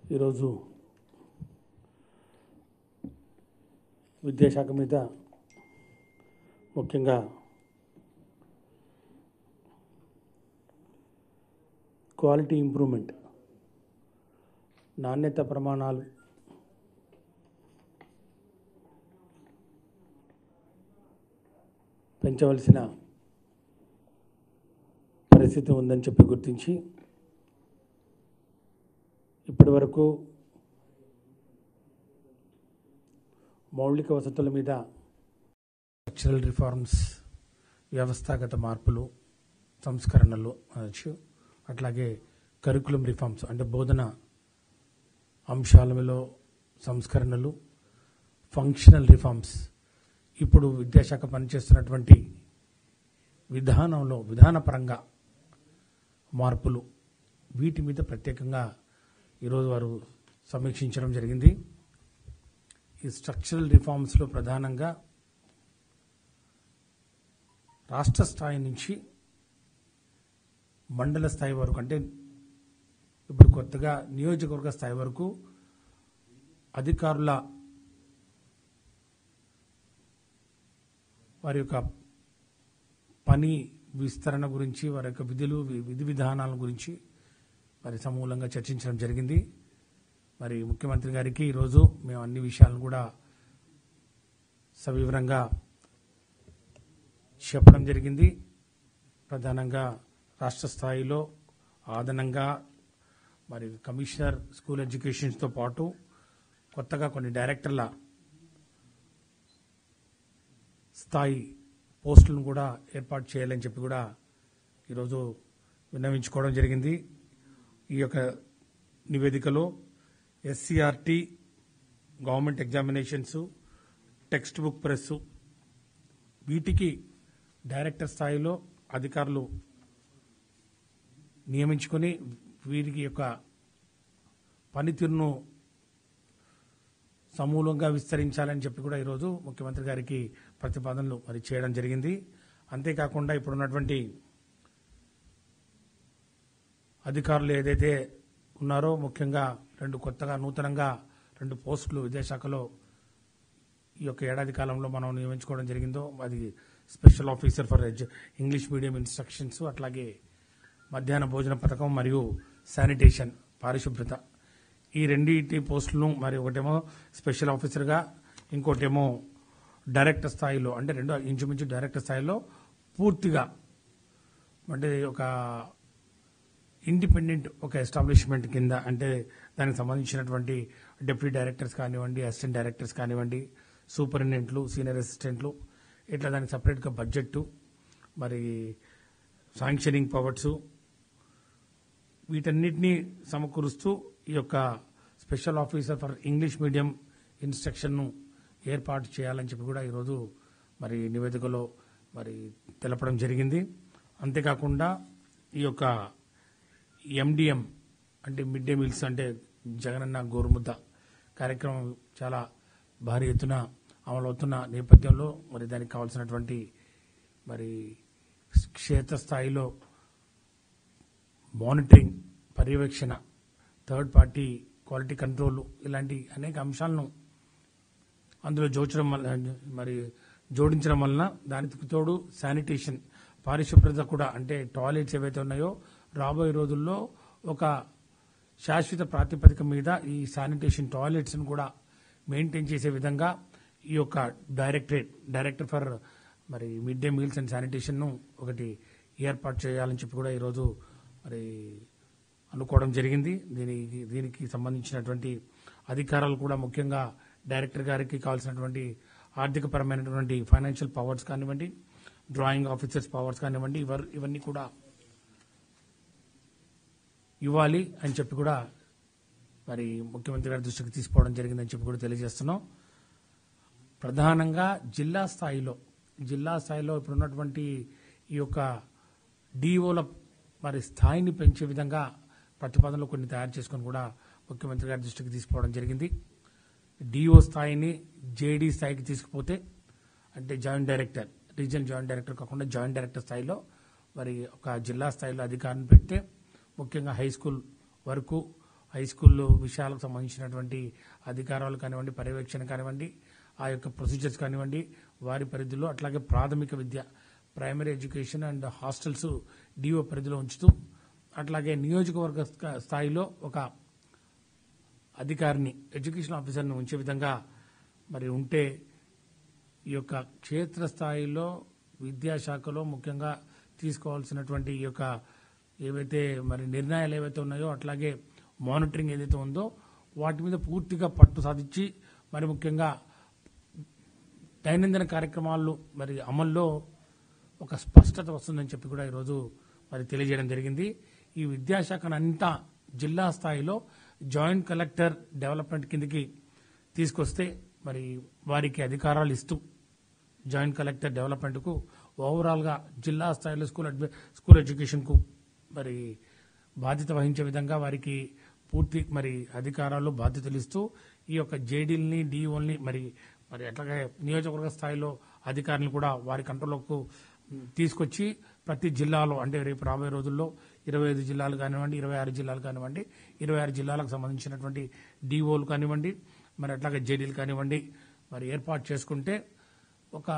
ఈరోజు విద్యాశాఖ మీద ముఖ్యంగా క్వాలిటీ ఇంప్రూవ్మెంట్ నాణ్యత ప్రమాణాలు పెంచవలసిన పరిస్థితి ఉందని చెప్పి గుర్తించి ఇప్పటి వరకు మౌలిక వసతుల మీద స్ట్రక్చరల్ రిఫార్మ్స్ వ్యవస్థాగత మార్పులు సంస్కరణలు అనొచ్చు అట్లాగే కరికులం రిఫార్మ్స్ అంటే బోధన అంశాలలో సంస్కరణలు ఫంక్షనల్ రిఫార్మ్స్ ఇప్పుడు విద్యాశాఖ పనిచేస్తున్నటువంటి విధానంలో విధానపరంగా మార్పులు వీటి మీద ప్రత్యేకంగా ఈరోజు వారు సమీక్షించడం జరిగింది ఈ స్ట్రక్చరల్ రిఫార్మ్స్లో ప్రధానంగా రాష్ట్ర స్థాయి నుంచి మండల స్థాయి వరకు అంటే ఇప్పుడు కొత్తగా నియోజకవర్గ స్థాయి వరకు అధికారుల వారి యొక్క పని విస్తరణ గురించి వారి యొక్క విధులు వి- విధి విధానాల గురించి మరి సమూలంగా చర్చించడం జరిగింది మరి ముఖ్యమంత్రి గారికి ఈరోజు మేము అన్ని విషయాలను కూడా సవివరంగా చెప్పడం జరిగింది ప్రధానంగా రాష్ట్ర స్థాయిలో అదనంగా మరి కమిషనర్ స్కూల్ ఎడ్యుకేషన్స్తో పాటు కొత్తగా కొన్ని డైరెక్టర్ల స్థాయి పోస్టులను కూడా ఏర్పాటు చేయాలని చెప్పి కూడా ఈరోజు విన్నవించుకోవడం జరిగింది ఈ యొక్క నివేదికలో SCRT government examinations text book press వీటికి డైరెక్టర్ స్థాయిలో అధికారులు నియమించుకొని వీరికి యొక్క పనితీరును సమూలంగా విస్తరించాలని చెప్పి కూడా ఈరోజు ముఖ్యమంత్రి గారికి ప్రతిపాదనలు మరి చేయడం జరిగింది అంతేకాకుండా ఇప్పుడున్నటువంటి అధికారులు ఏదైతే ఉన్నారో ముఖ్యంగా రెండు కొత్తగా నూతనంగా రెండు పోస్టులు విద్యాశాఖలో ఈ యొక్క ఏడాది కాలంలో మనం నియమించుకోవడం జరిగిందో అది special officer for edu English medium instructions అట్లాగే మధ్యాహ్న భోజన పథకం మరియు శానిటేషన్ పారిశుభ్రత ఈ రెండింటి పోస్టులను మరి ఒకటేమో స్పెషల్ ఆఫీసర్గా ఇంకోటేమో డైరెక్టర్ స్థాయిలో అంటే రెండు ఇంచుమించు డైరెక్టర్ స్థాయిలో పూర్తిగా అంటే ఒక ఇండిపెండెంట్ ఒక ఎస్టాబ్లిష్మెంట్ కింద అంటే దానికి సంబంధించినటువంటి డిప్యూటీ డైరెక్టర్స్ కానివ్వండి అసిస్టెంట్ డైరెక్టర్స్ కానివ్వండి సూపరింటెండెంట్లు సీనియర్ అసిస్టెంట్లు ఇట్లా దానికి సపరేట్గా బడ్జెట్ మరి శాంక్షనింగ్ పవర్స్ వీటన్నిటినీ సమకూరుస్తూ ఈ యొక్క special officer for English medium ఇన్స్ట్రక్షన్ను ఏర్పాటు చేయాలని చెప్పి కూడా ఈరోజు మరి నివేదికలో మరి తెలపడం జరిగింది అంతేకాకుండా ఈ యొక్క ఎండిఎం అంటే మిడ్ డే మీల్స్ అంటే జగనన్న గోరుముద్ద కార్యక్రమం చాలా భారీ ఎత్తున అమలవుతున్న నేపథ్యంలో మరి దానికి కావాల్సినటువంటి మరి క్షేత్రస్థాయిలో మానిటరింగ్ పర్యవేక్షణ థర్డ్ పార్టీ క్వాలిటీ కంట్రోల్ ఇలాంటి అనేక అంశాలను అందులో జోచడం వల్ల మరి జోడించడం వలన దానికి తోడు శానిటేషన్ పారిశుభ్రత కూడా అంటే టాయిలెట్స్ ఏవైతే ఉన్నాయో రాబోయే రోజుల్లో ఒక శాశ్వత ప్రాతిపదిక మీద ఈ శానిటేషన్ టాయిలెట్స్ కూడా మెయింటైన్ చేసే విధంగా ఈ యొక్క డైరెక్టరేట్ డైరెక్టర్ ఫర్ మరి మిడ్ డే మీల్స్ అండ్ శానిటేషన్ను ఒకటి ఏర్పాటు చేయాలని చెప్పి కూడా ఈరోజు మరి అనుకోవడం జరిగింది దీనికి దీనికి సంబంధించినటువంటి అధికారాలు కూడా ముఖ్యంగా డైరెక్టర్ గారికి కావాల్సినటువంటి ఆర్థికపరమైనటువంటి ఫైనాన్షియల్ పవర్స్ కానివ్వండి డ్రాయింగ్ ఆఫీసర్స్ పవర్స్ కానివ్వండి ఇవర్ ఇవన్నీ కూడా ఇవ్వాలి అని చెప్పి కూడా మరి ముఖ్యమంత్రి గారి దృష్టికి తీసుకోవడం జరిగిందని చెప్పి కూడా తెలియజేస్తున్నాం ప్రధానంగా జిల్లా స్థాయిలో జిల్లా స్థాయిలో ఇప్పుడున్నటువంటి ఈ యొక్క డిఓల మరి స్థాయిని పెంచే విధంగా ప్రతిపాదనలు కొన్ని తయారు చేసుకొని కూడా ముఖ్యమంత్రి గారి దృష్టికి తీసుకోవడం జరిగింది డిఓ స్థాయిని జేడీ స్థాయికి తీసుకుపోతే అంటే joint director regional joint director కాకుండా జాయింట్ డైరెక్టర్ స్థాయిలో మరి ఒక జిల్లా స్థాయిలో అధికారిని పెడితే ముఖ్యంగా హై స్కూల్ వరకు హై స్కూల్ విషయాలకు సంబంధించినటువంటి అధికారాలు కానివ్వండి పర్యవేక్షణ కానివ్వండి ఆ యొక్క ప్రొసీజర్స్ కానివ్వండి వారి పరిధిలో అట్లాగే ప్రాథమిక విద్య primary education and hostels DO పరిధిలో ఉంచుతూ అట్లాగే నియోజకవర్గ స్థా- స్థాయిలో ఒక అధికారిని ఎడ్యుకేషన్ ఆఫీసర్ని ఉంచే విధంగా మరి ఉంటే ఈ యొక్క క్షేత్రస్థాయిలో విద్యాశాఖలో ముఖ్యంగా తీసుకోవాల్సినటువంటి ఈ యొక్క ఏవైతే మరి నిర్ణయాలు ఏవైతే ఉన్నాయో అట్లాగే మానిటరింగ్ ఏదైతే ఉందో వాటి మీద పూర్తిగా పట్టు సాధించి మరి ముఖ్యంగా దైనందిన కార్యక్రమాలు మరి అమల్లో ఒక స్పష్టత వస్తుందని చెప్పి కూడా ఈరోజు మరి తెలియజేయడం జరిగింది ఈ విద్యాశాఖను అంతా జిల్లా స్థాయిలో జాయింట్ కలెక్టర్ డెవలప్మెంట్ కిందకి తీసుకొస్తే మరి వారికి అధికారాలు ఇస్తూ జాయింట్ కలెక్టర్ డెవలప్మెంట్కు ఓవరాల్గా జిల్లా స్థాయిలో స్కూల్ అడ్మి స్కూల్ ఎడ్యుకేషన్కు మరి బాధ్యత వహించే విధంగా వారికి పూర్తి మరి అధికారాలు బాధ్యతలు ఇస్తూ ఈ యొక్క జేడీలని డిఓల్ని మరి మరి అట్లాగే నియోజకవర్గ స్థాయిలో అధికారులను కూడా వారి కంట్రోల్లోకి మ్, తీసుకొచ్చి ప్రతి జిల్లాలో అంటే రేపు రాబోయే రోజుల్లో ఇరవై ఐదు జిల్లాలు కానివ్వండి ఇరవై ఆరు జిల్లాలు కానివ్వండి ఇరవై ఆరు జిల్లాలకు సంబంధించినటువంటి డిఓలు కానివ్వండి మరి అట్లాగే జేడీలు కానివ్వండి మరి ఏర్పాటు చేసుకుంటే ఒక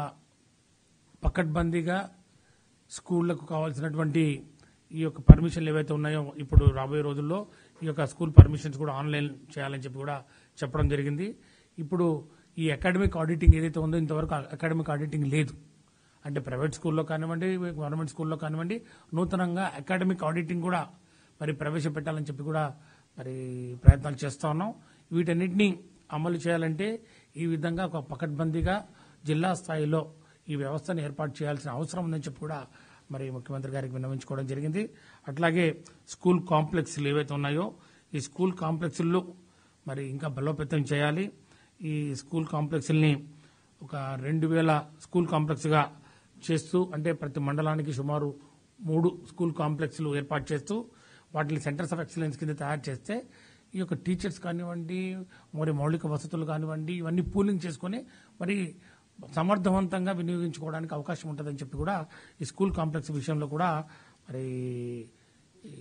పకడ్బందీగా స్కూళ్లకు కావాల్సినటువంటి ఈ యొక్క పర్మిషన్లు ఏవైతే ఉన్నాయో ఇప్పుడు రాబోయే రోజుల్లో ఈ యొక్క స్కూల్ పర్మిషన్స్ కూడా ఆన్లైన్ చేయాలని చెప్పి కూడా చెప్పడం జరిగింది ఇప్పుడు ఈ అకాడమిక్ ఆడిటింగ్ ఏదైతే ఉందో ఇంతవరకు అకాడమిక్ ఆడిటింగ్ లేదు అంటే ప్రైవేట్ స్కూల్లో కానివ్వండి గవర్నమెంట్ స్కూల్లో కానివ్వండి నూతనంగా అకాడమిక్ ఆడిటింగ్ కూడా మరి ప్రవేశపెట్టాలని చెప్పి కూడా మరి ప్రయత్నాలు చేస్తా ఉన్నాం వీటన్నిటిని అమలు చేయాలంటే ఈ విధంగా ఒక పకడ్బందీగా జిల్లా స్థాయిలో ఈ వ్యవస్థను ఏర్పాటు చేయాల్సిన అవసరం ఉందని చెప్పి కూడా మరి ముఖ్యమంత్రి గారికి విన్నవించుకోవడం జరిగింది అట్లాగే స్కూల్ కాంప్లెక్స్లు ఏవైతే ఉన్నాయో ఈ స్కూల్ కాంప్లెక్స్లు మరి ఇంకా బలోపేతం చేయాలి ఈ స్కూల్ కాంప్లెక్స్ని ఒక రెండు వేల స్కూల్ కాంప్లెక్స్గా చేస్తూ అంటే ప్రతి మండలానికి సుమారు మూడు స్కూల్ కాంప్లెక్స్లు ఏర్పాటు చేస్తూ వాటిని సెంటర్స్ ఆఫ్ ఎక్సలెన్స్ కింద తయారు చేస్తే ఈ యొక్క టీచర్స్ కానివ్వండి మరి మౌలిక వసతులు కానివ్వండి ఇవన్నీ పూలింగ్ చేసుకొని మరి సమర్థవంతంగా వినియోగించుకోవడానికి అవకాశం ఉంటుందని చెప్పి కూడా ఈ స్కూల్ కాంప్లెక్స్ విషయంలో కూడా మరి ఈ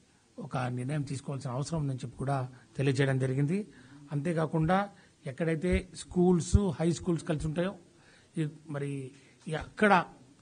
ఒక నిర్ణయం తీసుకోవాల్సిన అవసరం ఉందని చెప్పి కూడా తెలియజేయడం జరిగింది అంతేకాకుండా ఎక్కడైతే స్కూల్స్ హై స్కూల్స్ కలిసి ఉంటాయో ఈ మరి ఈ అక్కడ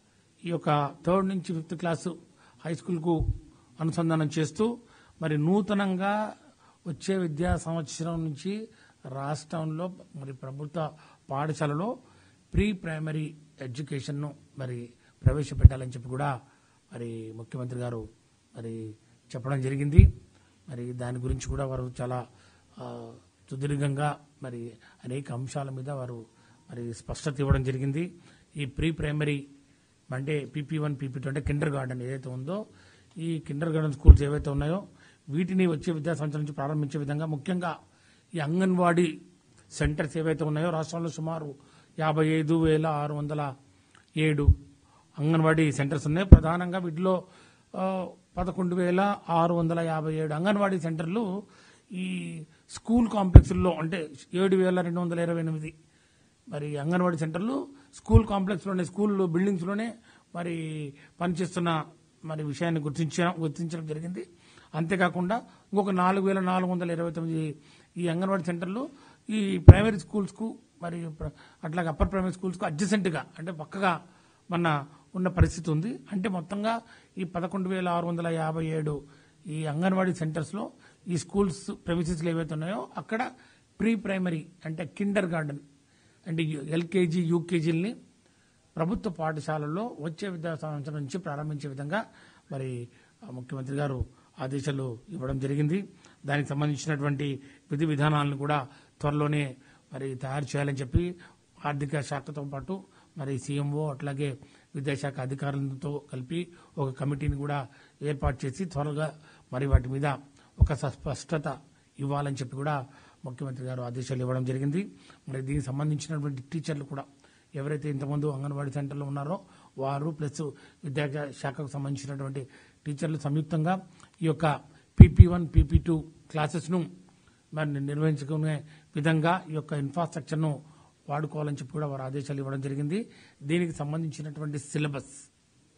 ఈ యొక్క థర్డ్ నుంచి ఫిఫ్త్ క్లాసు హై స్కూల్కు అనుసంధానం చేస్తూ మరి నూతనంగా వచ్చే విద్యా సంవత్సరం నుంచి రాష్ట్రంలో మరి ప్రభుత్వ పాఠశాలలో ప్రీ ప్రైమరీ ఎడ్యుకేషన్ను మరి ప్రవేశపెట్టాలని చెప్పి కూడా మరి ముఖ్యమంత్రి గారు మరి చెప్పడం జరిగింది మరి దాని గురించి కూడా వారు చాలా ఆ, సుదీర్ఘంగా మరి అనేక అంశాల మీద వారు మరి స్పష్టత ఇవ్వడం జరిగింది ఈ ప్రీ ప్రైమరీ అంటే పీపీ వన్ పీపీ టూ అంటే కిండర్ గార్డెన్ ఏదైతే ఉందో ఈ కిండర్ గార్డెన్ స్కూల్స్ ఏవైతే ఉన్నాయో వీటిని వచ్చే విద్యా సంవత్సరం నుంచి ప్రారంభించే విధంగా ముఖ్యంగా ఈ అంగన్వాడీ సెంటర్స్ ఏవైతే ఉన్నాయో రాష్ట్రంలో సుమారు యాభై ఐదు వేల ఆరు వందల ఏడు అంగన్వాడీ సెంటర్స్ ఉన్నాయి ప్రధానంగా వీటిలో ఆ, పదకొండు వేల ఆరు వందల యాభై ఏడు అంగన్వాడీ సెంటర్లు ఈ స్కూల్ కాంప్లెక్స్లో అంటే ఏడు వేల రెండు వందల ఇరవై ఎనిమిది మరి అంగన్వాడీ సెంటర్లు స్కూల్ కాంప్లెక్స్లోనే స్కూల్ బిల్డింగ్స్లోనే మరి పనిచేస్తున్న మరి విషయాన్ని గుర్తించడం గుర్తించడం జరిగింది అంతేకాకుండా ఇంకొక నాలుగు వేల నాలుగు వందల ఇరవై తొమ్మిది ఈ అంగన్వాడీ సెంటర్లు ఈ ప్రైమరీ స్కూల్స్కు మరి ప్ర- అట్లాగే అప్పర్ ప్రైమరీ స్కూల్స్కు అడ్జసెంట్గా అంటే పక్కగా మన ఉన్న పరిస్థితి ఉంది అంటే మొత్తంగా ఈ పదకొండు వేల ఆరు వందల యాభై ఏడు ఈ అంగన్వాడీ సెంటర్స్లో ఈ స్కూల్స్ ప్రెమిసెస్లు ఏవైతే ఉన్నాయో అక్కడ ప్రీ ప్రైమరీ అంటే కిండర్ గార్డెన్ అంటే ఎల్కేజీ యూకేజీలని ప్రభుత్వ పాఠశాలల్లో వచ్చే విద్యా సంవత్సరం నుంచి ప్రారంభించే విధంగా మరి ఆ, ముఖ్యమంత్రి గారు ఆదేశాలు ఇవ్వడం జరిగింది దానికి సంబంధించినటువంటి విధి విధానాలను కూడా త్వరలోనే మరి తయారు చేయాలని చెప్పి ఆర్థిక శాఖతో పాటు మరి సీఎంఓ అట్లాగే విద్యాశాఖ అధికారులతో కలిపి ఒక కమిటీని కూడా ఏర్పాటు చేసి త్వరగా మరి వాటి మీద ఒక స్పష్టత ఇవ్వాలని చెప్పి కూడా ముఖ్యమంత్రి గారు ఆదేశాలు ఇవ్వడం జరిగింది మరి దీనికి సంబంధించినటువంటి టీచర్లు కూడా ఎవరైతే ఇంతకుముందు అంగన్వాడీ సెంటర్లో ఉన్నారో వారు ప్లస్ విద్యా శాఖకు సంబంధించినటువంటి టీచర్లు సంయుక్తంగా ఈ యొక్క పీపీ వన్ పీపీ టూ క్లాసెస్ను మరి నిర్వహించుకునే విధంగా ఈ యొక్క ఇన్ఫ్రాస్ట్రక్చర్ను వాడుకోవాలని చెప్పి కూడా వారు ఆదేశాలు ఇవ్వడం జరిగింది దీనికి సంబంధించినటువంటి సిలబస్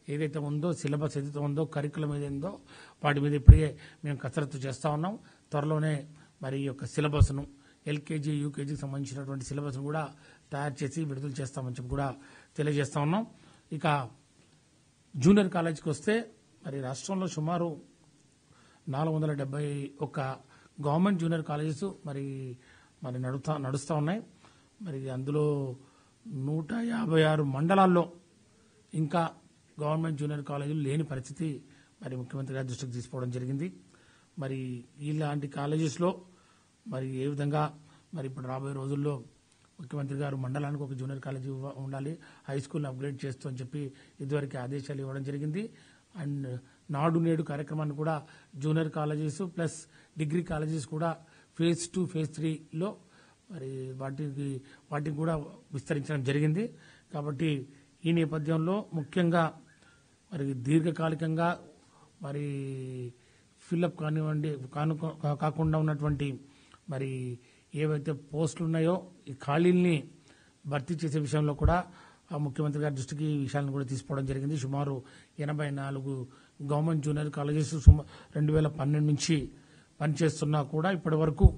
ఏదైతే ఉందో సిలబస్ ఏదైతే ఉందో కరికులం ఏదైందో వాటి మీద ఇప్పటికే మేము కసరత్తు చేస్తా ఉన్నాం త్వరలోనే మరి ఈ యొక్క సిలబస్ను ఎల్కేజీ యూకేజీకి సంబంధించినటువంటి సిలబస్ను కూడా తయారు చేసి విడుదల చేస్తామని చెప్పి కూడా తెలియజేస్తా ఉన్నాం ఇక జూనియర్ కాలేజీకి వస్తే మరి రాష్ట్రంలో సుమారు నాలుగు వందల డెబ్బై ఒక్క గవర్నమెంట్ జూనియర్ కాలేజెస్ మరి మరి నడుస్తా నడుస్తూ ఉన్నాయి మరి అందులో నూట యాభై ఆరు మండలాల్లో ఇంకా గవర్నమెంట్ జూనియర్ కాలేజీలు లేని పరిస్థితి మరి ముఖ్యమంత్రి గారి దృష్టికి తీసుకోవడం జరిగింది మరి ఇలాంటి కాలేజెస్లో మరి ఏ విధంగా మరి ఇప్పుడు రాబోయే రోజుల్లో ముఖ్యమంత్రి గారు మండలానికి ఒక జూనియర్ కాలేజీ ఇవ్వ- ఉండాలి హై స్కూల్ని అప్గ్రేడ్ చేస్తూ అని చెప్పి ఇదివరకు ఆదేశాలు ఇవ్వడం జరిగింది అండ్ నాడు నేడు కార్యక్రమాన్ని కూడా junior colleges plus degree colleges కూడా ఫేజ్ టూ ఫేజ్ త్రీలో మరి వాటికి వాటికి కూడా విస్తరించడం జరిగింది కాబట్టి ఈ నేపథ్యంలో ముఖ్యంగా మరి దీర్ఘకాలికంగా మరి ఫిల్అప్ కానివ్వండి కాను కాకుండా ఉన్నటువంటి మరి ఏవైతే పోస్టులు ఉన్నాయో ఈ ఖాళీల్ని భర్తీ చేసే విషయంలో కూడా ఆ ముఖ్యమంత్రి గారి దృష్టికి ఈ విషయాలను కూడా తీసుకోవడం జరిగింది సుమారు ఎనభై నాలుగు గవర్నమెంట్ జూనియర్ కాలేజెస్ సుమ రెండు వేల పన్నెండు నుంచి పనిచేస్తున్నా కూడా ఇప్పటి వరకు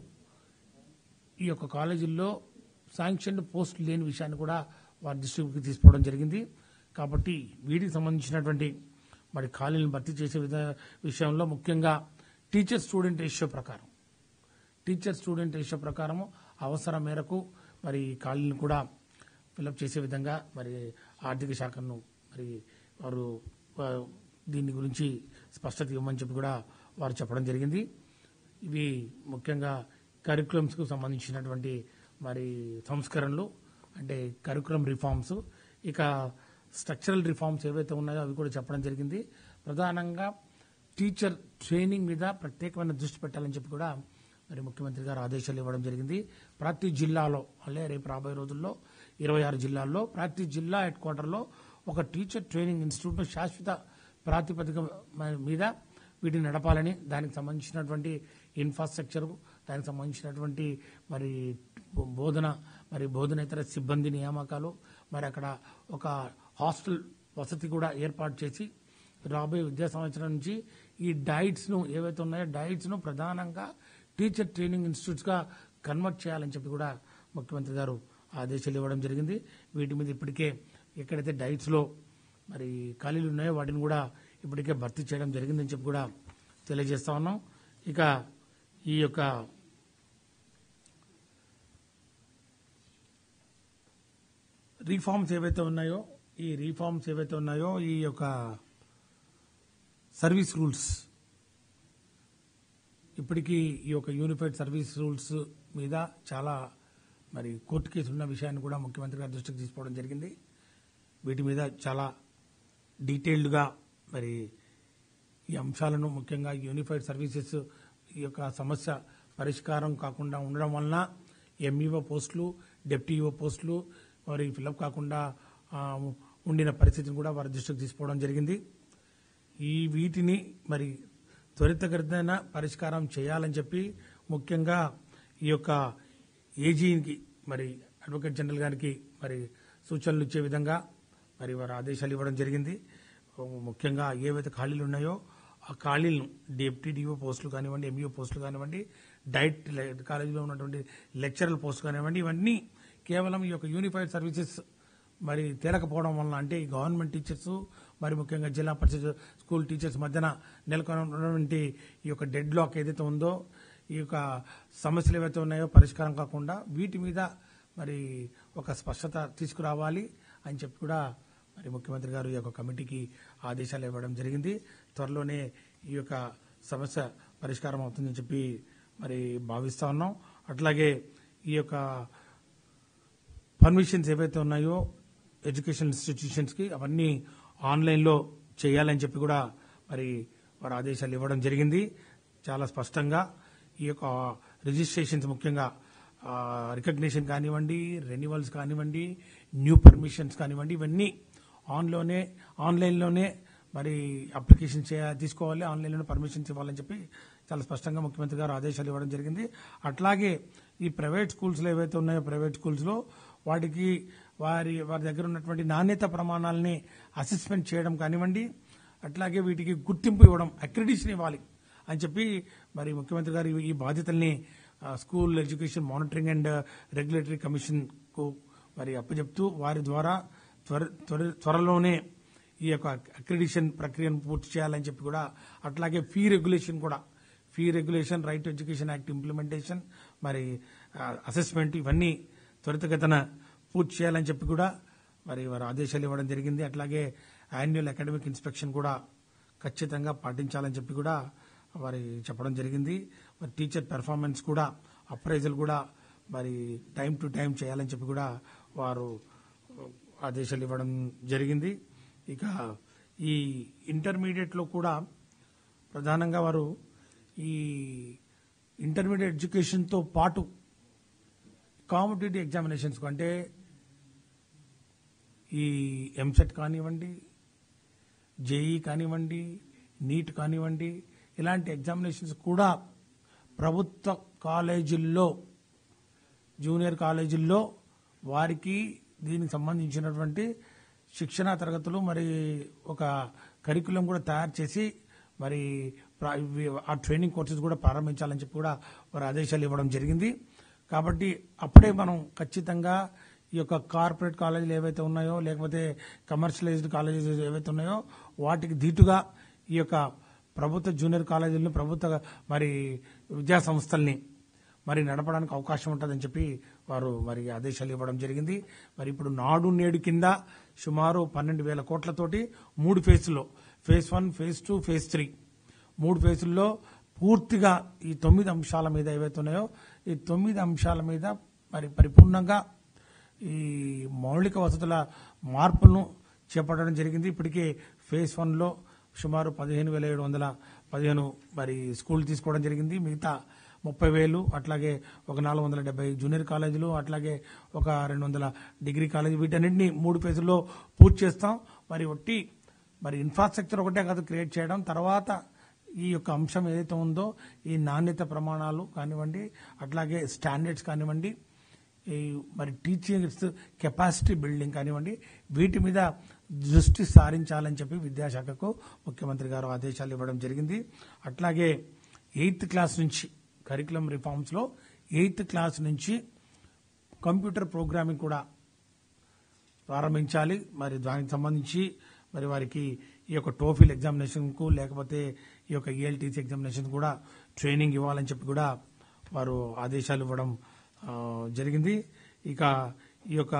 ఈ యొక్క కాలేజీల్లో శాంక్షన్ పోస్టులు లేని విషయాన్ని కూడా వారి దృష్టికి తీసుకోవడం జరిగింది కాబట్టి వీటికి సంబంధించినటువంటి మరి ఖాళీలను భర్తీ చేసే విధ విషయంలో ముఖ్యంగా టీచర్ స్టూడెంట్ రేషియో ప్రకారం టీచర్ స్టూడెంట్ రేషియో ప్రకారము అవసరం మేరకు మరి ఖాళీలను కూడా ఫిలప్ చేసే విధంగా మరి ఆర్థిక శాఖను మరి వారు ఆ, దీని గురించి స్పష్టత ఇవ్వమని చెప్పి కూడా వారు చెప్పడం జరిగింది ఇవి ముఖ్యంగా కరికులమ్స్కు సంబంధించినటువంటి మరి సంస్కరణలు అంటే కరికులం రిఫార్మ్స్ ఇక స్ట్రక్చరల్ రిఫార్మ్స్ ఏవైతే ఉన్నాయో అవి కూడా చెప్పడం జరిగింది ప్రధానంగా టీచర్ ట్రైనింగ్ మీద ప్రత్యేకమైన దృష్టి పెట్టాలని చెప్పి కూడా మరి ముఖ్యమంత్రి గారు ఆదేశాలు ఇవ్వడం జరిగింది ప్రతి జిల్లాలో అల్లే రేపు రాబోయే రోజుల్లో ఇరవై ఆరు జిల్లాల్లో ప్రతి జిల్లా హెడ్ క్వార్టర్లో ఒక టీచర్ ట్రైనింగ్ ఇన్స్టిట్యూట్ శాశ్వత ప్రాతిపదిక మ- మీద వీటిని నడపాలని దానికి సంబంధించినటువంటి ఇన్ఫ్రాస్ట్రక్చర్ దానికి సంబంధించినటువంటి మరి బోధన మరి బోధనేతర సిబ్బంది నియామకాలు మరి అక్కడ ఒక హాస్టల్ వసతి కూడా ఏర్పాటు చేసి రాబోయే విద్యా సంవత్సరం నుంచి ఈ డైట్స్ ను ఏవైతే ఉన్నాయో డైట్స్ ను ప్రధానంగా టీచర్ ట్రైనింగ్ ఇన్స్టిట్యూట్స్ గా కన్వర్ట్ చేయాలని చెప్పి కూడా ముఖ్యమంత్రి గారు ఆదేశాలు ఇవ్వడం జరిగింది వీటి మీద ఇప్పటికే ఎక్కడైతే డైట్స్ లో మరి ఖాళీలు ఉన్నాయో వాటిని కూడా ఇప్పటికే భర్తీ చేయడం జరిగిందని చెప్పి కూడా తెలియజేస్తా ఉన్నాం ఇక ఈ యొక్క రీఫార్మ్స్ ఏవైతే ఉన్నాయో ఈ రీఫార్మ్స్ ఏవైతే ఉన్నాయో ఈ యొక్క సర్వీస్ రూల్స్ ఇప్పటికీ ఈ యొక్క యూనిఫైడ్ సర్వీస్ రూల్స్ మీద చాలా మరి కోర్టు కేసు ఉన్న విషయాన్ని కూడా ముఖ్యమంత్రి గారి దృష్టికి తీసుకోవడం జరిగింది వీటి మీద చాలా డీటెయిల్డ్గా మరి ఈ అంశాలను ముఖ్యంగా యూనిఫైడ్ సర్వీసెస్ ఈ యొక్క సమస్య పరిష్కారం కాకుండా ఉండడం వలన ఎంఈఓ పోస్టులు డెప్యూఓ పోస్టులు మరి ఫిలప్ కాకుండా ఆ, ఉండిన పరిస్థితిని కూడా వారి దృష్టికి తీసుకోవడం జరిగింది ఈ వీటిని మరి త్వరితగతిన పరిష్కారం చేయాలని చెప్పి ముఖ్యంగా ఈ యొక్క ఏజీకి మరి అడ్వకేట్ జనరల్ గారికి మరి సూచనలు ఇచ్చే విధంగా మరి వారు ఆదేశాలు ఇవ్వడం జరిగింది ముఖ్యంగా ఏవైతే ఖాళీలు ఉన్నాయో ఆ ఖాళీలను డిప్టీ డిఓ పోస్టులు కానివ్వండి ఎంఈఓ పోస్టులు కానివ్వండి డైట్ లే- కాలేజీలో ఉన్నటువంటి లెక్చరల్ పోస్టులు కానివ్వండి ఇవన్నీ కేవలం ఈ యొక్క యూనిఫైడ్ సర్వీసెస్ మరి తేలకపోవడం వలన అంటే ఈ గవర్నమెంట్ టీచర్స్ మరి ముఖ్యంగా జిల్లా పరిషత్ స్కూల్ టీచర్స్ మధ్యన నెలకొన్నటువంటి ఈ యొక్క డెడ్ లాక్ ఏదైతే ఉందో ఈ యొక్క సమస్యలు ఏవైతే ఉన్నాయో పరిష్కారం కాకుండా వీటి మీద మరి ఒక స్పష్టత తీసుకురావాలి అని చెప్పి కూడా మరి ముఖ్యమంత్రి గారు ఈ యొక్క కమిటీకి ఆదేశాలు ఇవ్వడం జరిగింది త్వరలోనే ఈ యొక్క సమస్య పరిష్కారం అవుతుందని చెప్పి మరి భావిస్తా ఉన్నాం అట్లాగే ఈ యొక్క పర్మిషన్స్ ఏవైతే ఉన్నాయో ఎడ్యుకేషన్ ఇన్స్టిట్యూషన్స్ కి అవన్నీ ఆన్లైన్ లో చేయాలని చెప్పి కూడా మరి వారు ఆదేశాలు ఇవ్వడం జరిగింది చాలా స్పష్టంగా ఈ యొక్క రిజిస్ట్రేషన్స్ ముఖ్యంగా రికగ్నిషన్ కానివ్వండి రెన్యువల్స్ కానివ్వండి న్యూ పర్మిషన్స్ కానివ్వండి ఇవన్నీ ఆన్లోనే ఆన్లైన్లోనే మరి అప్లికేషన్ చేయ తీసుకోవాలి ఆన్లైన్లోనే పర్మిషన్స్ ఇవ్వాలని చెప్పి చాలా స్పష్టంగా ముఖ్యమంత్రి గారు ఆదేశాలు ఇవ్వడం జరిగింది అట్లాగే ఈ ప్రైవేట్ స్కూల్స్లో ఏవైతే ఉన్నాయో ప్రైవేట్ స్కూల్స్లో వాటికి వారి వారి దగ్గర ఉన్నటువంటి నాణ్యత ప్రమాణాలని అసెస్మెంట్ చేయడం కానివ్వండి అట్లాగే వీటికి గుర్తింపు ఇవ్వడం అక్రిడిషన్ ఇవ్వాలి అని చెప్పి మరి ముఖ్యమంత్రి గారు ఈ- ఈ బాధ్యతల్ని ఆ, school education monitoring and regulatory commission కు మరి అప్పచెప్తూ వారి ద్వారా త్వర త్వర- త్వరలోనే ఈ యొక్క అక్రిడిషన్ ప్రక్రియను పూర్తి చేయాలని చెప్పి కూడా అట్లాగే ఫీ రెగ్యులేషన్ కూడా fee regulation right to education act implementation మరి అసెస్మెంట్ ఇవన్నీ త్వరితగతన పూర్తి చేయాలని చెప్పి కూడా మరి వారు ఆదేశాలు ఇవ్వడం జరిగింది అట్లాగే యాన్యువల్ అకాడమిక్ ఇన్స్పెక్షన్ కూడా ఖచ్చితంగా పాటించాలని చెప్పి కూడా వారి చెప్పడం జరిగింది మరి టీచర్ పెర్ఫార్మెన్స్ కూడా అప్రైజల్ కూడా మరి టైం టు టైం చేయాలని చెప్పి కూడా వారు ఆదేశాలు ఇవ్వడం జరిగింది ఇక ఈ ఇంటర్మీడియట్లో కూడా ప్రధానంగా వారు ఈ ఇంటర్మీడియట్ ఎడ్యుకేషన్తో పాటు కాంపిటేటివ్ ఎగ్జామినేషన్స్ అంటే ఈ ఎంసెట్ కానివ్వండి జేఈ కానివ్వండి నీట్ కానివ్వండి ఇలాంటి ఎగ్జామినేషన్స్ కూడా ప్రభుత్వ కాలేజీల్లో జూనియర్ కాలేజీల్లో వారికి దీనికి సంబంధించినటువంటి శిక్షణా తరగతులు మరి ఒక కరికులం కూడా తయారు చేసి మరి ప్ర- ఇవి- ఆ ట్రైనింగ్ కోర్సెస్ కూడా ప్రారంభించాలని చెప్పి కూడా వారు ఆదేశాలు ఇవ్వడం జరిగింది కాబట్టి అప్పుడే మనం ఖచ్చితంగా ఈ యొక్క కార్పొరేట్ కాలేజీలు ఏవైతే ఉన్నాయో లేకపోతే కమర్షియలైజ్డ్ కాలేజెస్ ఏవైతే ఉన్నాయో వాటికి ధీటుగా ఈ యొక్క ప్రభుత్వ జూనియర్ కాలేజీలను ప్రభుత్వ మరి విద్యా సంస్థల్ని మరి నడపడానికి అవకాశం ఉంటుందని చెప్పి వారు మరి ఆదేశాలు ఇవ్వడం జరిగింది మరి ఇప్పుడు నాడు నేడు కింద సుమారు పన్నెండు వేల కోట్లతోటి మూడు ఫేజ్లో phase one phase two phase three మూడు ఫేజుల్లో పూర్తిగా ఈ తొమ్మిది అంశాల మీద ఏవైతే ఉన్నాయో ఈ తొమ్మిది అంశాల మీద మరి పరిపూర్ణంగా ఈ మౌలిక వసతుల మార్పులను చేపట్టడం జరిగింది ఇప్పటికే ఫేజ్ వన్లో సుమారు పదిహేను వేల ఏడు వందల పదిహేను మరి స్కూల్ తీసుకోవడం జరిగింది మిగతా ముప్పై వేలు అట్లాగే ఒక నాలుగు వందల డెబ్బై జూనియర్ కాలేజీలు అట్లాగే ఒక రెండు వందల డిగ్రీ కాలేజీ వీటన్నింటినీ మూడు ఫేజుల్లో పూర్తి చేస్తాం మరి ఒట్టి మరి ఇన్ఫ్రాస్ట్రక్చర్ ఒకటే కాదు క్రియేట్ చేయడం తర్వాత ఈ యొక్క అంశం ఏదైతే ఉందో ఈ నాణ్యత ప్రమాణాలు కానివ్వండి అట్లాగే స్టాండర్డ్స్ కానివ్వండి ఈ మరి టీచింగ్స్ కెపాసిటీ బిల్డింగ్ కానివ్వండి వీటి మీద దృష్టి సారించాలని చెప్పి విద్యాశాఖకు ముఖ్యమంత్రి గారు ఆదేశాలు ఇవ్వడం జరిగింది అట్లాగే ఎయిత్ క్లాస్ నుంచి కరికులం రిఫార్మ్స్ లో ఎయిత్ క్లాస్ నుంచి కంప్యూటర్ ప్రోగ్రామింగ్ కూడా ప్రారంభించాలి మరి దానికి సంబంధించి మరి వారికి ఈ యొక్క టోఫిల్ ఎగ్జామినేషన్ కు లేకపోతే ఈ యొక్క ఈఎల్టీసీ ఎగ్జామినేషన్ కూడా ట్రైనింగ్ ఇవ్వాలని చెప్పి కూడా వారు ఆదేశాలు ఇవ్వడం ఆ, జరిగింది ఇక ఈ యొక్క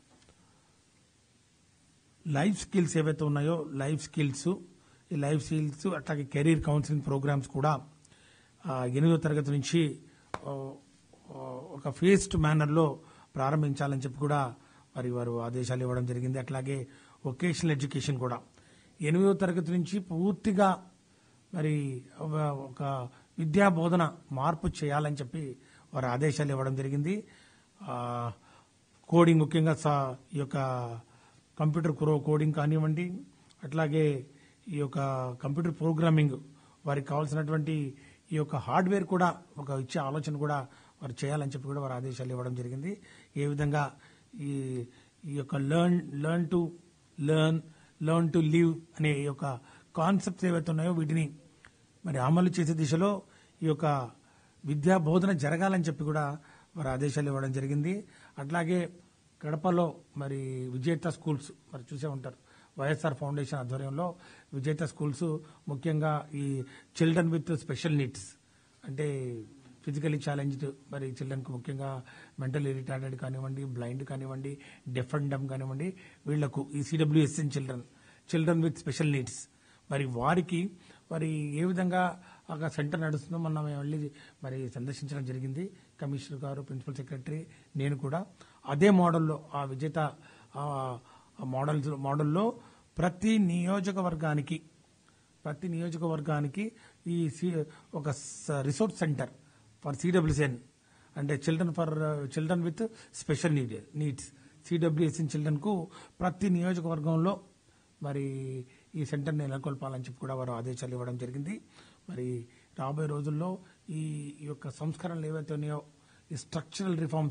లైఫ్ స్కిల్స్ ఏవైతే ఉన్నాయో లైఫ్ స్కిల్స్ ఈ లైఫ్ స్కిల్స్ అట్లాగే కెరీర్ కౌన్సిలింగ్ ప్రోగ్రామ్స్ కూడా ఆ, ఎనిమిదో తరగతి నుంచి ఆ, ఆ, ఒక ఫేస్డ్ మేనర్లో ప్రారంభించాలని చెప్పి కూడా మరి వారు ఆదేశాలు ఇవ్వడం జరిగింది అట్లాగే వొకేషనల్ ఎడ్యుకేషన్ కూడా ఎనిమిదో తరగతి నుంచి పూర్తిగా మరి ఒక- ఒక విద్యా బోధన మార్పు చేయాలని చెప్పి వారు ఆదేశాలు ఇవ్వడం జరిగింది ఆ, కోడింగ్ ముఖ్యంగా సా- ఈ యొక్క కంప్యూటర్ క్రో కోడింగ్ కానివ్వండి అట్లాగే ఈ యొక్క కంప్యూటర్ ప్రోగ్రామింగ్ వారికి కావాల్సినటువంటి ఈ యొక్క హార్డ్వేర్ కూడా ఒక ఇచ్చే ఆలోచన కూడా వారు చేయాలని చెప్పి కూడా వారు ఆదేశాలు ఇవ్వడం జరిగింది ఏ విధంగా ఈ ఈ యొక్క learn learn to learn learn to live అనే ఈ యొక్క కాన్సెప్ట్స్ ఏవైతే ఉన్నాయో వీటిని మరి అమలు చేసే దిశలో ఈ యొక్క విద్యా బోధన జరగాలని చెప్పి కూడా వారు ఆదేశాలు ఇవ్వడం జరిగింది అట్లాగే కడపలో మరి విజేత స్కూల్స్ మరి చూసే ఉంటారు వైఎస్ఆర్ ఫౌండేషన్ ఆధ్వర్యంలో విజేత స్కూల్స్ ముఖ్యంగా ఈ చిల్డ్రన్ విత్ స్పెషల్ నీడ్స్ అంటే ఫిజికలీ ఛాలెంజ్డ్ మరి చిల్డ్రన్కు ముఖ్యంగా మెంటలీ రిటార్డెడ్ కానివ్వండి బ్లైండ్ కానివ్వండి డెఫ్ అండ్ డమ్ కానివ్వండి వీళ్లకు ఈ CWSN children children with special needs మరి వారికి మరి ఏ విధంగా ఒక సెంటర్ నడుస్తుందో మనం వెళ్ళి మరి సందర్శించడం జరిగింది కమిషనర్ గారు ప్రిన్సిపల్ సెక్రటరీ నేను కూడా అదే మోడల్లో ఆ విజేత ఆ మోడల్ మోడల్లో ప్రతి నియోజకవర్గానికి ప్రతి నియోజకవర్గానికి ఈ సి- ఒక స- రిసోర్స్ సెంటర్ ఫర్ సిడబ్ల్యూసిఎన్ అంటే children for children with special need needs CWSN children కు ప్రతి నియోజకవర్గంలో మరి ఈ సెంటర్ నెలకొల్పాలని చెప్పి కూడా వారు ఆదేశాలు ఇవ్వడం జరిగింది మరి రాబోయే రోజుల్లో ఈ ఈ యొక్క సంస్కరణలు ఏవైతే ఉన్నాయో ఈ స్ట్రక్చరల్ రిఫార్మ్స్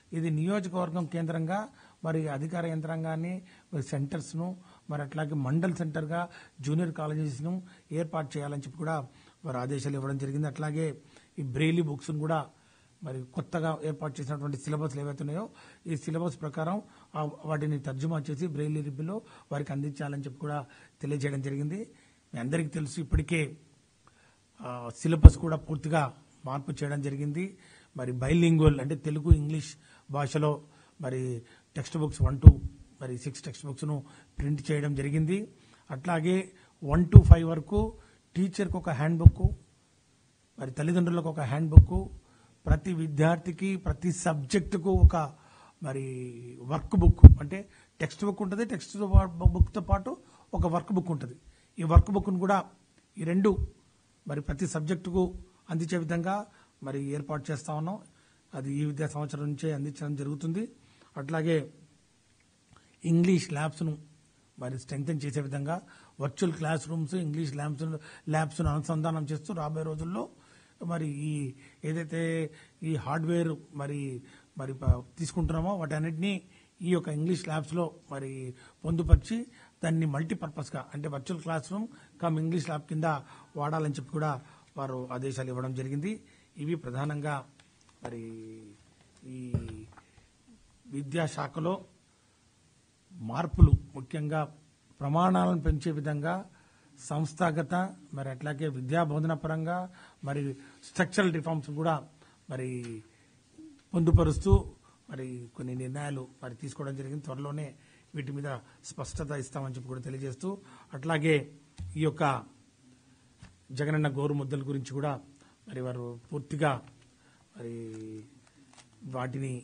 ఇది నియోజకవర్గం కేంద్రంగా మరి అధికార యంత్రాంగాన్ని మరి సెంటర్స్ను మరి అట్లాగే మండల్ సెంటర్గా జూనియర్ కాలేజెస్ను ఏర్పాటు చేయాలని చెప్పి కూడా వారు ఆదేశాలు ఇవ్వడం జరిగింది అట్లాగే ఈ బ్రెయిలీ బుక్స్ను కూడా మరి కొత్తగా ఏర్పాటు చేసినటువంటి సిలబస్లు ఏవైతే ఉన్నాయో ఈ సిలబస్ ప్రకారం ఆ వాటిని తర్జుమా చేసి బ్రెయిలీ లిపిలో వారికి అందించాలని చెప్పి కూడా తెలియజేయడం జరిగింది మీ అందరికీ తెలుసు ఇప్పటికే ఆ, సిలబస్ కూడా పూర్తిగా మార్పు చేయడం జరిగింది మరి బైలింగ్వల్ అంటే తెలుగు ఇంగ్లీష్ భాషలో మరి టెక్స్ట్ బుక్స్ వన్ టు మరి సిక్స్ టెక్స్ట్ బుక్స్ను ప్రింట్ చేయడం జరిగింది అట్లాగే వన్ టు ఫైవ్ వరకు టీచర్కి ఒక హ్యాండ్ బుక్ మరి తల్లిదండ్రులకు ఒక హ్యాండ్ బుక్ ప్రతి విద్యార్థికి ప్రతి సబ్జెక్టుకు ఒక మరి వర్క్ బుక్ అంటే టెక్స్ట్ బుక్ ఉంటుంది టెక్స్ట్ బుక్తో పాటు ఒక వర్క్ బుక్ ఉంటుంది ఈ వర్క్ బుక్ను కూడా ఈ రెండు మరి ప్రతి సబ్జెక్టుకు అందించే విధంగా మరి ఏర్పాటు చేస్తా ఉన్నాం అది ఈ విద్యా సంవత్సరం నుంచే అందించడం జరుగుతుంది అట్లాగే ఇంగ్లీష్ ల్యాబ్స్ను మరి స్ట్రెంగ్తన్ చేసే విధంగా virtual class rooms English labs ల్యాబ్స్ను అనుసంధానం చేస్తూ రాబోయే రోజుల్లో మరి ఈ ఏదైతే ఈ హార్డ్వేర్ మరి మరి ప- తీసుకుంటున్నామో వాటన్నిటినీ ఈ యొక్క ఇంగ్లీష్ ల్యాబ్స్లో మరి పొందుపరిచి దాన్ని మల్టీపర్పస్గా అంటే virtual class room cum English lab కింద వాడాలని చెప్పి కూడా వారు ఆదేశాలు ఇవ్వడం జరిగింది ఇవి ప్రధానంగా మరి ఈ విద్యాశాఖలో మార్పులు ముఖ్యంగా ప్రమాణాలను పెంచే విధంగా సంస్థాగత మరి అట్లాగే విద్యా బోధన పరంగా మరి స్ట్రక్చరల్ రిఫార్మ్స్ కూడా మరి పొందుపరుస్తూ మరి కొన్ని నిర్ణయాలు మరి తీసుకోవడం జరిగింది త్వరలోనే వీటి మీద స్పష్టత ఇస్తామని చెప్పి కూడా తెలియజేస్తూ అట్లాగే ఈ యొక్క జగనన్న గోరు ముద్దల గురించి కూడా మరి వారు పూర్తిగా మరి వాటిని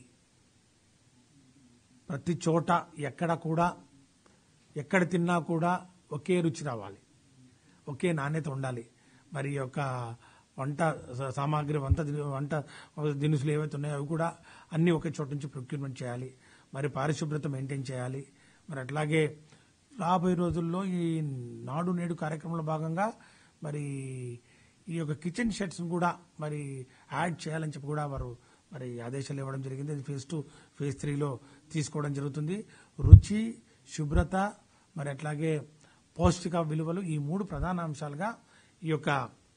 ప్రతి చోట ఎక్కడ కూడా ఎక్కడ తిన్నా కూడా ఒకే రుచి రావాలి ఒకే నాణ్యత ఉండాలి మరి ఈ యొక్క వంట స- సామాగ్రి వంట దిను- వంట దినుసులు ఏవైతే ఉన్నాయో అవి కూడా అన్ని ఒకే చోట నుంచి ప్రొక్యూర్మెంట్ చేయాలి మరి పారిశుభ్రత మెయింటైన్ చేయాలి మరి అట్లాగే రాబోయే రోజుల్లో ఈ నాడు నేడు కార్యక్రమంలో భాగంగా మరి ఈ యొక్క కిచెన్ షెడ్స్ కూడా మరి యాడ్ చేయాలని చెప్పి కూడా వారు మరి ఆదేశాలు ఇవ్వడం జరిగింది అది ఫేజ్ టూ ఫేజ్ త్రీలో తీసుకోవడం జరుగుతుంది రుచి శుభ్రత మరి అట్లాగే పౌష్టిక విలువలు ఈ మూడు ప్రధాన అంశాలుగా ఈ యొక్క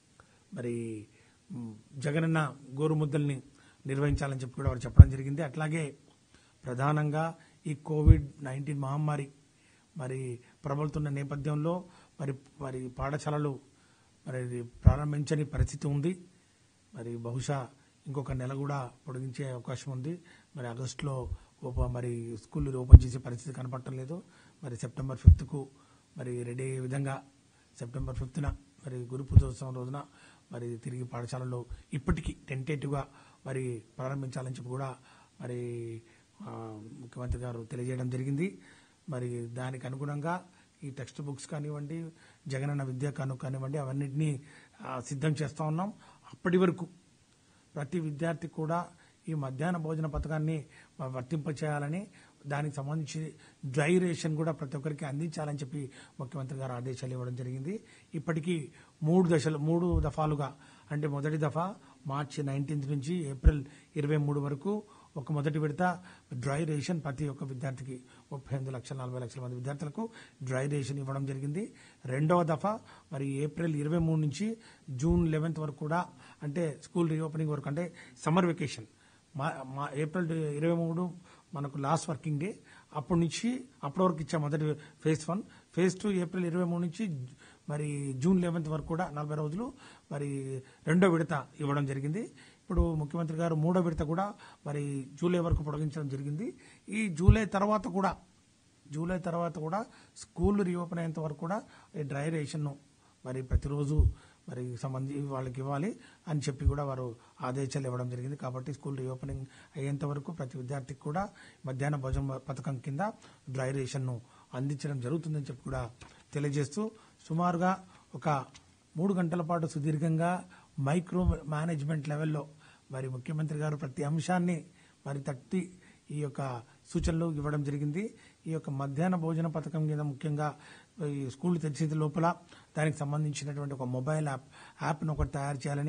మరి మ్, జగనన్న గోరుముద్దల్ని నిర్వహించాలని చెప్పి కూడా వారు చెప్పడం జరిగింది అట్లాగే ప్రధానంగా ఈ కోవిడ్ నైన్టీన్ మహమ్మారి మరి ప్రబలుతున్న నేపథ్యంలో మరి మరి పాఠశాలలు మరి ప్రారంభించని పరిస్థితి ఉంది మరి బహుశా ఇంకొక నెల కూడా పొడిగించే అవకాశం ఉంది మరి ఆగస్టులో ఓప మరి స్కూల్ ఓపెన్ చేసే పరిస్థితి కనపడటం లేదు మరి సెప్టెంబర్ ఫిఫ్త్కు మరి రెడీ అయ్యే విధంగా సెప్టెంబర్ ఫిఫ్త్న మరి గురు పూజోత్సవం రోజున మరి తిరిగి పాఠశాలలో ఇప్పటికీ టెంటేటివ్గా మరి ప్రారంభించాలని చెప్పి కూడా మరి ఆ, ముఖ్యమంత్రి గారు తెలియజేయడం జరిగింది మరి దానికి అనుగుణంగా ఈ టెక్స్ట్ బుక్స్ కానివ్వండి జగనన్న విద్యా కాను కానివ్వండి అవన్నిటినీ ఆ, సిద్ధం చేస్తా ఉన్నాం అప్పటి వరకు ప్రతి విద్యార్థి కూడా ఈ మధ్యాహ్న భోజన పథకాన్ని వర్తింపచేయాలని దానికి సంబంధించి డ్రై రేషన్ కూడా ప్రతి ఒక్కరికి అందించాలని చెప్పి ముఖ్యమంత్రి గారు ఆదేశాలు ఇవ్వడం జరిగింది ఇప్పటికీ మూడు దశలు మూడు దఫాలుగా అంటే మొదటి దఫా మార్చి నైన్టీన్త్ నుంచి ఏప్రిల్ ఇరవై మూడు వరకు ఒక మొదటి విడత డ్రై రేషన్ ప్రతి ఒక్క విద్యార్థికి ముప్పై ఎనిమిది లక్షల నలభై లక్షల మంది విద్యార్థులకు డ్రై రేషన్ ఇవ్వడం జరిగింది రెండవ దఫా మరి ఏప్రిల్ ఇరవై మూడు నుంచి జూన్ లెవెన్త్ వరకు కూడా అంటే స్కూల్ రీఓపెనింగ్ వరకు అంటే సమ్మర్ వెకేషన్ మా మా ఏప్రిల్ ఇరవై మూడు మనకు లాస్ట్ వర్కింగ్ డే అప్పటి నుంచి అప్పటి వరకు ఇచ్చా మొదటి phase one phase two April ఇరవై మూడు నుంచి మరి జూన్ లెవెన్త్ వరకు కూడా నలభై రోజులు మరి రెండో విడత ఇవ్వడం జరిగింది ఇప్పుడు ముఖ్యమంత్రి గారు మూడో విడత కూడా మరి జూలై వరకు పొడిగించడం జరిగింది ఈ జూలై తర్వాత కూడా జూలై తర్వాత కూడా స్కూల్ రీఓపెన్ అయ్యేంత వరకు కూడా ఈ డ్రై రేషన్ను మరి ప్రతిరోజు మరి సంబంధి వాళ్ళకి ఇవ్వాలి అని చెప్పి కూడా వారు ఆదేశాలు ఇవ్వడం జరిగింది కాబట్టి స్కూల్ రీఓపెనింగ్ అయ్యేంత వరకు ప్రతి విద్యార్థికి కూడా మధ్యాహ్న భోజన పథకం కింద డ్రై రేషన్ను అందించడం జరుగుతుందని చెప్పి కూడా తెలియజేస్తూ సుమారుగా ఒక మూడు గంటల పాటు సుదీర్ఘంగా మైక్రో మేనేజ్మెంట్ లెవెల్లో మరి ముఖ్యమంత్రి గారు ప్రతి అంశాన్ని మరి తట్టి ఈ యొక్క సూచనలు ఇవ్వడం జరిగింది ఈ యొక్క మధ్యాహ్న భోజన పథకం కింద ముఖ్యంగా ఈ స్కూల్ తెరిచే లోపల దానికి సంబంధించినటువంటి ఒక మొబైల్ యాప్ యాప్ను ఒకటి తయారు చేయాలని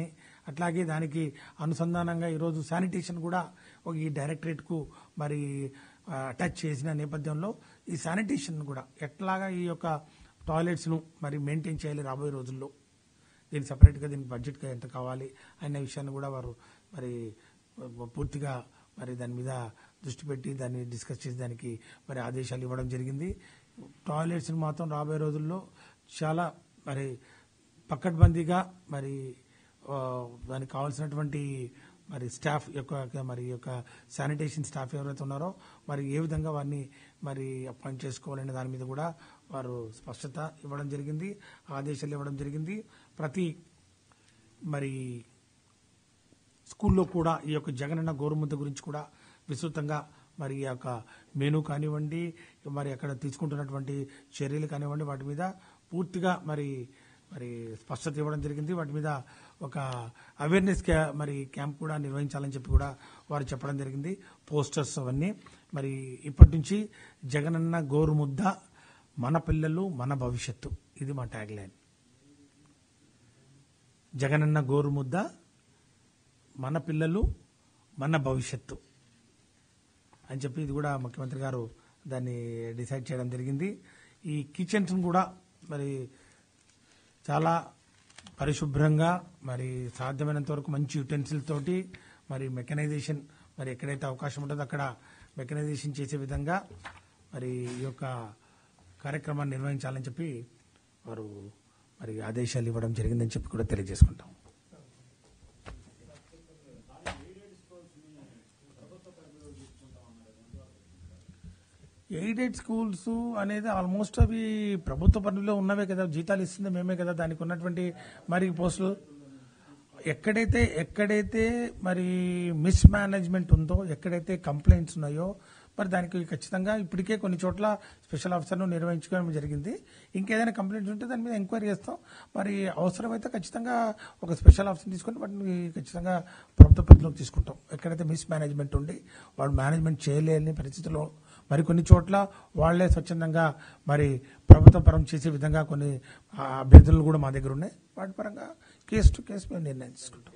అట్లాగే దానికి అనుసంధానంగా ఈరోజు శానిటేషన్ కూడా ఒక ఈ డైరెక్టరేట్కు మరి అటాచ్ చేసిన నేపథ్యంలో ఈ శానిటేషన్ కూడా ఎట్లాగా ఈ యొక్క టాయిలెట్స్ను మరి మెయింటైన్ చేయాలి రాబోయే రోజుల్లో దీనికి సపరేట్గా దీనికి బడ్జెట్గా ఎంత కావాలి అనే విషయాన్ని కూడా వారు మరి పూర్తిగా మరి దాని మీద దృష్టి పెట్టి దాన్ని డిస్కస్ చేసి దానికి మరి ఆదేశాలు ఇవ్వడం జరిగింది టాయిలెట్స్ని మాత్రం రాబోయే రోజుల్లో చాలా మరి పక్కడ్బందీగా మరి ఆ, దానికి కావాల్సినటువంటి మరి స్టాఫ్ యొక్క మరి ఈ యొక్క శానిటేషన్ స్టాఫ్ ఎవరైతే ఉన్నారో మరి ఏ విధంగా వారిని మరి అపాయింట్ చేసుకోవాలనే దాని మీద కూడా వారు స్పష్టత ఇవ్వడం జరిగింది ఆదేశాలు ఇవ్వడం జరిగింది ప్రతి మరి స్కూల్లో కూడా ఈ యొక్క జగనన్న గోరుముద్ద గురించి కూడా విస్తృతంగా మరి ఈ యొక్క మెనూ కానివ్వండి మరి అక్కడ తీసుకుంటున్నటువంటి చర్యలు కానివ్వండి వాటి మీద పూర్తిగా మరి మరి స్పష్టత ఇవ్వడం జరిగింది వాటి మీద ఒక అవేర్నెస్ క్యా మరి క్యాంప్ కూడా నిర్వహించాలని చెప్పి కూడా వారు చెప్పడం జరిగింది పోస్టర్స్ అవన్నీ మరి ఇప్పటి నుంచి జగనన్న గోరుముద్ద మన పిల్లలు మన భవిష్యత్తు ఇది మా ట్యాగ్ లైన్ జగనన్న గోరుముద్ద మన పిల్లలు మన భవిష్యత్తు అని చెప్పి ఇది కూడా ముఖ్యమంత్రి గారు దాన్ని డిసైడ్ చేయడం జరిగింది ఈ కిచెన్స్ కూడా మరి చాలా పరిశుభ్రంగా మరి సాధ్యమైనంత వరకు మంచి యుటెన్సిల్ తోటి మరి మెకనైజేషన్ మరి ఎక్కడైతే అవకాశం ఉంటుందో అక్కడ మెకనైజేషన్ చేసే విధంగా మరి ఈ యొక్క కార్యక్రమాన్ని నిర్వహించాలని చెప్పి వారు మరి ఆదేశాలు ఇవ్వడం జరిగిందని చెప్పి కూడా తెలియజేసుకుంటాం ఎయిడెడ్ స్కూల్స్ అనేది ఆల్మోస్ట్ అవి ప్రభుత్వ పనుల్లో ఉన్నవే కదా జీతాలు ఇస్తుంది మేమే కదా దానికి ఉన్నటువంటి మరి పోస్టులు ఎక్కడైతే ఎక్కడైతే మరి మిస్ మేనేజ్మెంట్ ఉందో ఎక్కడైతే కంప్లైంట్స్ ఉన్నాయో మరి దానికి ఖచ్చితంగా ఇప్పటికే కొన్ని చోట్ల స్పెషల్ ఆఫీసర్ను నిర్వహించుకోవడం జరిగింది ఇంకేదైనా కంప్లైంట్స్ ఉంటే దాని మీద ఎంక్వైరీ చేస్తాం మరి అవసరమైతే ఖచ్చితంగా ఒక స్పెషల్ ఆఫీసర్ తీసుకొని వాటిని ఖచ్చితంగా ప్రభుత్వ పరిధిలోకి తీసుకుంటాం ఎక్కడైతే మిస్ మేనేజ్మెంట్ ఉండి వాడు మేనేజ్మెంట్ చేయలేని పరిస్థితిలో మరి కొన్ని చోట్ల వాళ్లే స్వచ్ఛందంగా మరి ప్రభుత్వ పరం చేసే విధంగా కొన్ని ఆ, అభ్యర్థులు కూడా మా దగ్గర ఉన్నాయి వాటి పరంగా కేసు టు కేసు మేము నిర్ణయం తీసుకుంటాం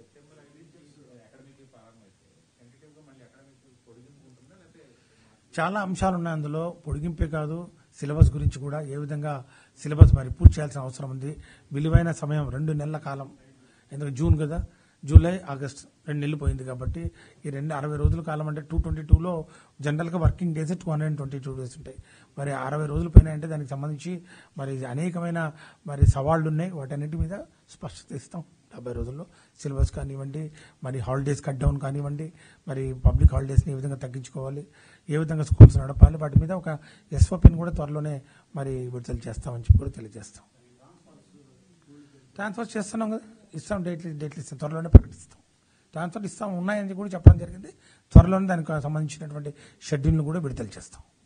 చాలా అంశాలు ఉన్నాయి అందులో పొడిగింపే కాదు సిలబస్ గురించి కూడా ఏ విధంగా సిలబస్ మరి పూర్తి చేయాల్సిన అవసరం ఉంది విలువైన సమయం రెండు నెలల కాలం ఎందుకంటే జూన్ కదా జూలై ఆగస్ట్ రెండు నెలలు పోయింది కాబట్టి ఈ రెండు అరవై రోజుల కాలం అంటే టూ ట్వంటీ టూలో జనరల్గా working days two hundred twenty two days ఉంటాయి మరి అరవై రోజులు పైన అంటే దానికి సంబంధించి మరి అనేకమైన మరి సవాళ్లు ఉన్నాయి వాటన్నిటి మీద స్పష్టత ఇస్తాం డెబ్బై రోజుల్లో సిలబస్ కానివ్వండి మరి హాలిడేస్ కట్ డౌన్ కానివ్వండి మరి పబ్లిక్ హాలిడేస్ని ఏ విధంగా తగ్గించుకోవాలి ఏ విధంగా స్కూల్స్ నడపాలి వాటి మీద ఒక ఎస్ఓపిని కూడా త్వరలోనే మరి విడుదల చేస్తామని చెప్పి కూడా తెలియజేస్తాం ట్రాన్స్ఫర్ చేస్తున్నాం కదా ఇస్తాం డేట్లు డేట్లు ఇస్తాం త్వరలోనే ప్రకటిస్తాం ట్రాన్స్ఫర్ ఇస్తాం ఉన్నాయని కూడా చెప్పడం జరిగింది త్వరలోనే దానికి సంబంధించినటువంటి షెడ్యూల్ను కూడా విడుదల చేస్తాం